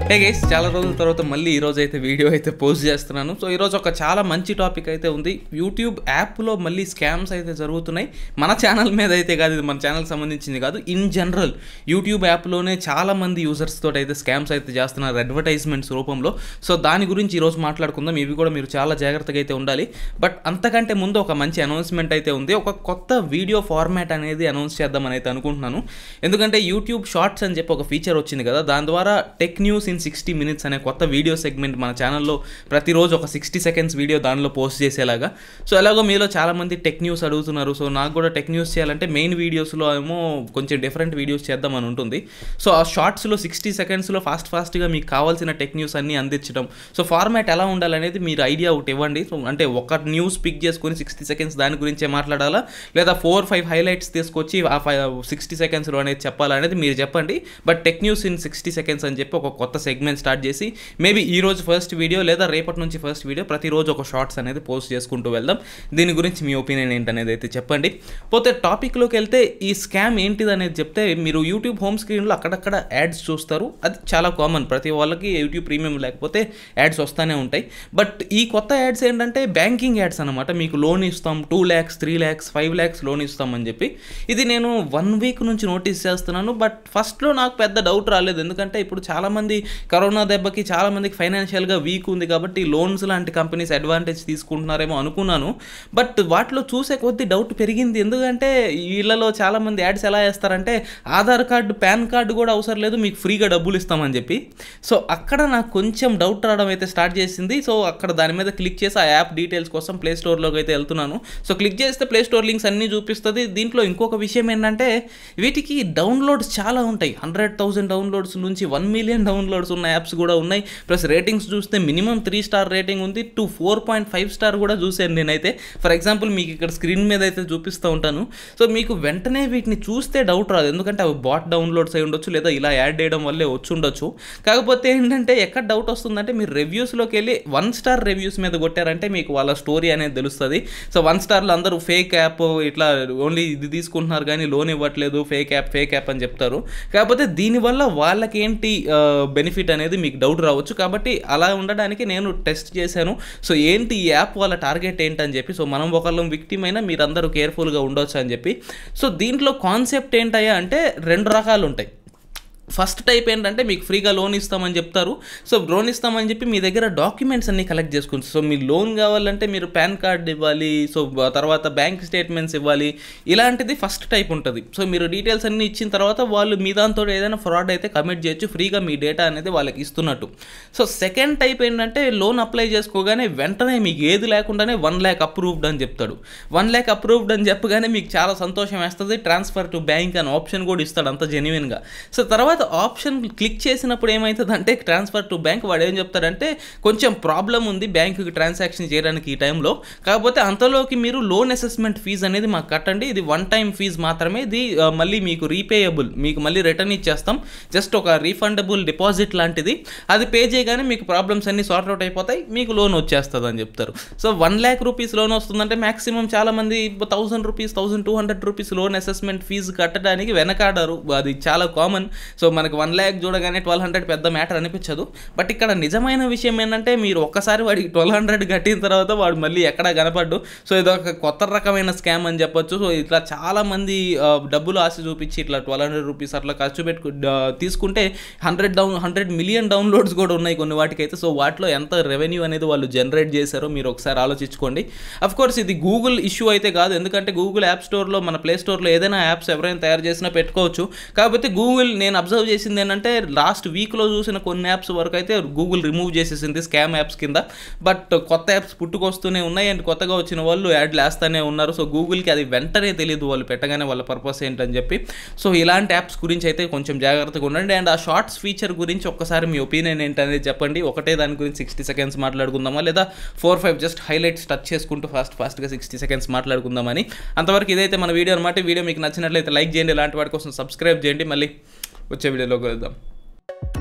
hey guys చాలా రోజుల తర్వాత మళ్ళీ ఈ రోజు అయితే వీడియో అయితే పోస్ట్ చేస్తున్నాను సో ఈరోజు ఒక చాలా మంచి టాపిక్ అయితే ఉంది యూట్యూబ్ యాప్లో మళ్ళీ స్కామ్స్ అయితే జరుగుతున్నాయి మన ఛానల్ మీద అయితే కాదు ఇది మన ఛానల్కి సంబంధించింది కాదు ఇన్ జనరల్ యూట్యూబ్ యాప్లోనే చాలా మంది యూజర్స్ తోటి అయితే స్కామ్స్ అయితే చేస్తున్నారు అడ్వర్టైజ్మెంట్స్ రూపంలో సో దాని గురించి ఈరోజు మాట్లాడుకుందాం ఇవి కూడా మీరు చాలా జాగ్రత్తగా అయితే ఉండాలి బట్ అంతకంటే ముందు ఒక మంచి అనౌన్స్మెంట్ అయితే ఉంది ఒక కొత్త వీడియో ఫార్మాట్ అనేది అనౌన్స్ చేద్దామని అయితే అనుకుంటున్నాను ఎందుకంటే యూట్యూబ్ షార్ట్స్ అని చెప్పి ఒక ఫీచర్ వచ్చింది కదా దాని ద్వారా tech news in sixty minutes అనే కొత్త వీడియో సెగ్మెంట్ మన ఛానల్లో ప్రతిరోజు ఒక సిక్స్టీ సెకండ్స్ వీడియో దానిలో పోస్ట్ చేసేలాగా సో ఎలాగో మీలో చాలామంది టెక్ న్యూస్ అడుగుతున్నారు సో నాకు కూడా టెక్ న్యూస్ చేయాలంటే మెయిన్ వీడియోస్లో ఏమో కొంచెం డిఫరెంట్ వీడియోస్ చేద్దామని ఉంటుంది సో ఆ షార్ట్స్లో సిక్స్టీ సెకండ్స్లో ఫాస్ట్ ఫాస్ట్గా మీకు కావాల్సిన టెక్ న్యూస్ అన్నీ అందించడం సో ఫార్మాట్ ఎలా ఉండాలనేది మీరు ఐడియా ఒకటి ఇవ్వండి సో అంటే ఒక న్యూస్ పిక్ చేసుకొని సిక్స్టీ సెకండ్స్ దాని గురించే మాట్లాడాలా లేదా ఫోర్ ఫైవ్ హైలైట్స్ తీసుకొచ్చి ఆ ఫైవ్ సిక్స్టీ సెకండ్స్లో అనేది చెప్పాలనేది మీరు చెప్పండి but tech news in sixty seconds అని చెప్పి ఒక కొత్త సెగ్మెంట్ స్టార్ట్ చేసి మేబీ ఈ రోజు ఫస్ట్ వీడియో లేదా రేపటి నుంచి ఫస్ట్ వీడియో ప్రతిరోజు ఒక షార్ట్స్ అనేది పోస్ట్ చేసుకుంటూ వెళ్దాం దీని గురించి మీ ఒపీనియన్ ఏంటనేది అయితే చెప్పండి పోతే టాపిక్లోకి వెళ్తే ఈ స్కామ్ ఏంటిది అనేది చెప్తే మీరు యూట్యూబ్ హోమ్ స్క్రీన్లో అక్కడక్కడ యాడ్స్ చూస్తారు అది చాలా కామన్ ప్రతి వాళ్ళకి యూట్యూబ్ ప్రీమియం లేకపోతే యాడ్స్ వస్తూనే ఉంటాయి బట్ ఈ కొత్త యాడ్స్ ఏంటంటే బ్యాంకింగ్ యాడ్స్ అనమాట మీకు లోన్ ఇస్తాం two lakhs three lakhs five lakhs loan ఇస్తామని చెప్పి ఇది నేను వన్ వీక్ నుంచి నోటీస్ చేస్తున్నాను బట్ ఫస్ట్లో నాకు పెద్ద డౌట్ రాలేదు ఎందుకంటే ఇప్పుడు చాలామంది కరోనా దెబ్బకి చాలామందికి ఫైనాన్షియల్గా వీక్ ఉంది కాబట్టి లోన్స్ లాంటి కంపెనీస్ అడ్వాంటేజ్ తీసుకుంటున్నారేమో అనుకున్నాను బట్ వాటిలో చూసే కొద్దీ డౌట్ పెరిగింది ఎందుకంటే వీళ్ళలో చాలామంది యాడ్స్ ఎలా వేస్తారంటే ఆధార్ కార్డు పాన్ కార్డు కూడా అవసరం లేదు మీకు ఫ్రీగా డబ్బులు ఇస్తామని చెప్పి సో అక్కడ నాకు కొంచెం డౌట్ రావడం అయితే స్టార్ట్ చేసింది సో అక్కడ దాని మీద క్లిక్ చేసి ఆ యాప్ డీటెయిల్స్ కోసం ప్లే స్టోర్లోకి అయితే వెళ్తున్నాను సో క్లిక్ చేస్తే ప్లే స్టోర్ లింక్స్ అన్నీ చూపిస్తుంది దీంట్లో ఇంకొక విషయం ఏంటంటే వీటికి డౌన్లోడ్స్ చాలా ఉంటాయి హండ్రెడ్ థౌసండ్ డౌన్లోడ్స్ నుంచి వన్ మిలియన్ డౌన్లోడ్స్ ఉన్న యాప్స్ కూడా ఉన్నాయి ప్లస్ రేటింగ్స్ చూస్తే మినిమం త్రీ స్టార్ రేటింగ్ ఉంది to four point five star కూడా చూసాను నేనైతే ఫర్ ఎగ్జాంపుల్ మీకు ఇక్కడ స్క్రీన్ మీద అయితే చూపిస్తూ ఉంటాను సో మీకు వెంటనే వీటిని చూస్తే డౌట్ రాదు ఎందుకంటే అవి బాట్ డౌన్లోడ్స్ అయి ఉండొచ్చు లేదా ఇలా యాడ్ చేయడం వల్లే వచ్చి ఉండొచ్చు కాకపోతే ఏంటంటే ఎక్కడ డౌట్ వస్తుందంటే మీరు రివ్యూస్లోకి వెళ్ళి వన్ స్టార్ రివ్యూస్ మీద కొట్టారంటే మీకు వాళ్ళ స్టోరీ అనేది తెలుస్తుంది సో వన్ స్టార్లో అందరూ ఫేక్ యాప్ ఇట్లా ఓన్లీ ఇది తీసుకుంటున్నారు కానీ లోన్ ఇవ్వట్లేదు ఫేక్ యాప్ ఫేక్ యాప్ అని చెప్తారు కాకపోతే దీనివల్ల వాళ్ళకి ఏంటి బెనిఫిట్ అనేది మీకు డౌట్ రావచ్చు కాబట్టి అలా ఉండడానికి నేను టెస్ట్ చేశాను సో ఏంటి ఈ యాప్ వాళ్ళ టార్గెట్ ఏంటని చెప్పి సో మనం ఒకళ్ళం విక్టిమ్ అయినా మీరందరూ కేర్ఫుల్గా ఉండొచ్చు అని చెప్పి సో దీంట్లో కాన్సెప్ట్ ఏంటయ్యా అంటే రెండు రకాలు ఉంటాయి ఫస్ట్ టైప్ ఏంటంటే మీకు ఫ్రీగా లోన్ ఇస్తామని చెప్తారు సో లోన్ ఇస్తామని చెప్పి మీ దగ్గర డాక్యుమెంట్స్ అన్ని కలెక్ట్ చేసుకుంటారు సో మీ లోన్ కావాలంటే మీరు పాన్ కార్డ్ ఇవ్వాలి సో తర్వాత బ్యాంక్ స్టేట్మెంట్స్ ఇవ్వాలి ఇలాంటిది ఫస్ట్ టైప్ ఉంటుంది సో మీరు డీటెయిల్స్ అన్ని ఇచ్చిన తర్వాత వాళ్ళు మీ దాంతో ఏదైనా ఫ్రాడ్ అయితే కమిట్ చేయొచ్చు ఫ్రీగా మీ డేటా అనేది వాళ్ళకి ఇస్తున్నట్టు సో సెకండ్ టైప్ ఏంటంటే లోన్ అప్లై చేసుకోగానే వెంటనే మీకు ఏది లేకుండానే వన్ ల్యాక్ అప్రూవ్డ్ అని చెప్తాడు వన్ ల్యాక్ అప్రూవ్డ్ అని చెప్పగానే మీకు చాలా సంతోషం వేస్తుంది ట్రాన్స్ఫర్ టు బ్యాంక్ అని ఆప్షన్ కూడా ఇస్తాడు అంత జెన్యున్గా సో తర్వాత ఆప్షన్ క్లిక్ చేసినప్పుడు ఏమవుతుంది అంటే ట్రాన్స్ఫర్ టు బ్యాంక్ వాడు ఏం చెప్తాడంటే కొంచెం ప్రాబ్లం ఉంది బ్యాంకుకి ట్రాన్సాక్షన్ చేయడానికి ఈ టైంలో కాకపోతే అంతలోకి మీరు లోన్ అసెస్మెంట్ ఫీజు అనేది మాకు కట్టండి ఇది వన్ టైం ఫీజు మాత్రమే ఇది ఆ, మళ్ళీ మీకు రీపేయబుల్ మీకు మళ్ళీ రిటర్న్ ఇచ్చేస్తాం జస్ట్ ఒక రీఫండబుల్ డిపాజిట్ లాంటిది అది పే చేయగానే మీకు ప్రాబ్లమ్స్ అన్ని సార్ట్ అవుట్ అయిపోతాయి మీకు లోన్ వచ్చేస్తుంది అని చెప్తారు so one lakh rupees loan వస్తుందంటే మాక్సిమం చాలా మంది thousand rupees thousand two hundred rupees loan assessment fee కట్టడానికి వెనకాడారు అది చాలా కామన్ సో మనకు వన్ ల్యాక్ చూడగానే ట్వెల్వ్ హండ్రెడ్ పెద్ద మ్యాటర్ అనిపించదు బట్ ఇక్కడ నిజమైన విషయం ఏంటంటే మీరు ఒక్కసారి వాడికి ట్వెల్వ్ హండ్రెడ్ కట్టిన తర్వాత వాడు మళ్ళీ ఎక్కడ కనపడ్డు సో ఇది ఒక కొత్త రకమైన స్కామ్ అని చెప్పొచ్చు సో ఇట్లా చాలా మంది ఆ, డబ్బులు ఆశ చూపించి ఇట్లా ట్వెల్వ్ హండ్రెడ్ రూపీస్ అట్లా ఖర్చు పెట్టు ఆ, తీసుకుంటే hundred down hundred million downloads కూడా ఉన్నాయి కొన్ని వాటికైతే సో వాటిలో ఎంత రెవెన్యూ అనేది వాళ్ళు జనరేట్ చేశారో మీరు ఒకసారి ఆలోచించుకోండి అఫ్ కోర్స్ ఇది గూగుల్ ఇష్యూ అయితే కాదు ఎందుకంటే గూగుల్ యాప్ స్టోర్లో మన ప్లే స్టోర్లో ఏదైనా యాప్స్ ఎవరైనా తయారు చేసినా పెట్టుకోవచ్చు కాకపోతే గూగుల్ నేను అబ్జర్వ్ చేసింది ఏంటంటే లాస్ట్ వీక్లో చూసిన కొన్ని యాప్స్ వరకు అయితే గూగుల్ రిమూవ్ చేసేసింది స్కామ్ యాప్స్ కింద బట్ కొత్త యాప్స్ పుట్టుకొస్తూనే ఉన్నాయి అండ్ కొత్తగా వచ్చిన వాళ్ళు యాడ్లు వేస్తూనే ఉన్నారు సో గూగుల్కి అది వెంటనే తెలియదు వాళ్ళు పెట్టగానే వాళ్ళ పర్పస్ ఏంటని చెప్పి సో ఇలాంటి యాప్స్ గురించి అయితే కొంచెం జాగ్రత్తగా ఉండండి అండ్ ఆ షార్ట్స్ ఫీచర్ గురించి ఒక్కసారి మీ ఒపీనియన్ ఏంటనేది చెప్పండి ఒకటే దాని గురించి సిక్స్టీ సెకండ్స్ మాట్లాడుకుందామా లేదా four five just highlights touch చేసుకుంటూ ఫాస్ట్ ఫాస్ట్గా సిక్స్టీ సెకండ్స్ మాట్లాడుకుందామని అంతవరకు ఇదైతే మన వీడియో అనమాట వీడియో మీకు నచ్చినట్లయితే లైక్ చేయండి ఇలాంటి వాటి కోసం సబ్స్క్రైబ్ చేయండి మళ్ళీ వచ్చే వీడియోలోకి వెళ్దాం